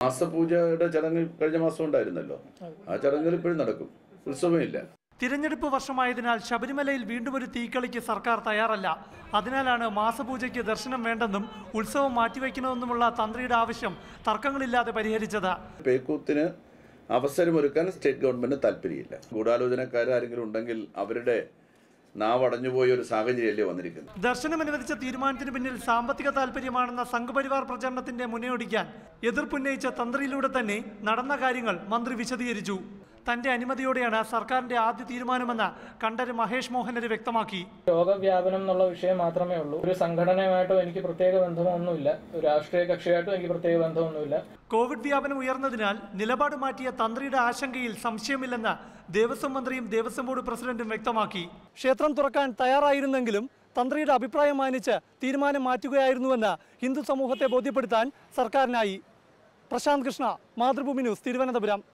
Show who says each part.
Speaker 1: മാസപൂജയുടെ ചടങ്ങ് കഴിഞ്ഞ മാസം ഉണ്ടായിരുന്നല്ലോ ആ ചടങ്ങുകൾ ഇപ്പോഴും നടക്കും ഉത്സവമില്ല
Speaker 2: തിരഞ്ഞെടുപ്പ് വർഷമായതിനാൽ ശബരിമലയിൽ വീണ്ടും ഒരു തീക്കളിക്ക് സർക്കാർ തയ്യാറല്ല അതിനാലാണ് മാസപൂജയ്ക്ക് ദർശനം വേണ്ടെന്നും ഉത്സവം മാറ്റിവെക്കണമെന്നുമുള്ള തന്ത്രിയുടെ ആവശ്യം തർക്കങ്ങളില്ലാതെ പരിഹരിച്ചത്
Speaker 1: പേക്കൂത്തിന് അവസരമൊരുക്കാൻ സ്റ്റേറ്റ് ഗവൺമെന്റിന് താല്പര്യമില്ല ഗൂഢാലോചനക്കാർ ആരെങ്കിലും ഉണ്ടെങ്കിൽ അവരുടെ നാവടഞ്ഞുപോയ ഒരു സാഹചര്യമല്ലേ വന്നിരിക്കുന്നത്
Speaker 2: ദർശനം അനുവദിച്ച തീരുമാനത്തിന് പിന്നിൽ സാമ്പത്തിക താല്പര്യമാണെന്ന സംഘപരിവാർ പ്രചരണത്തിന്റെ മുനയൊടിക്കാൻ എതിർപ്പുന്നയിച്ച തന്ത്രിയിലൂടെ തന്നെ നടന്ന കാര്യങ്ങൾ മന്ത്രി വിശദീകരിച്ചു തന്റെ അനുമതിയോടെയാണ് സർക്കാരിന്റെ ആദ്യ തീരുമാനമെന്ന് കണ്ഠര് മഹേഷ് മോഹനര് വ്യക്തമാക്കി
Speaker 3: രോഗവ്യാപനം എന്നുള്ള വിഷയം മാത്രമേ ഉള്ളൂ ഒരു സംഘടനയുമായിട്ടോ എനിക്ക് പ്രത്യേക ബന്ധമൊന്നുമില്ല ഒരു രാഷ്ട്രീയ കക്ഷിയായിട്ടോ എനിക്ക് പ്രത്യേക ബന്ധമൊന്നുമില്ല
Speaker 2: കോവിഡ് വ്യാപനം ഉയർന്നതിനാൽ നിലപാട് മാറ്റിയ തന്ത്രിയുടെ ആശങ്കയിൽ സംശയമില്ലെന്ന് ദേവസ്വം മന്ത്രിയും ദേവസ്വം ബോർഡ് പ്രസിഡന്റും വ്യക്തമാക്കി ക്ഷേത്രം തുറക്കാൻ തയ്യാറായിരുന്നെങ്കിലും തന്ത്രിയുടെ അഭിപ്രായം മാനിച്ച് തീരുമാനം മാറ്റുകയായിരുന്നുവെന്ന് ഹിന്ദു സമൂഹത്തെ ബോധ്യപ്പെടുത്താൻ സർക്കാരിനായി പ്രശാന്ത് കൃഷ്ണ മാതൃഭൂമി ന്യൂസ് തിരുവനന്തപുരം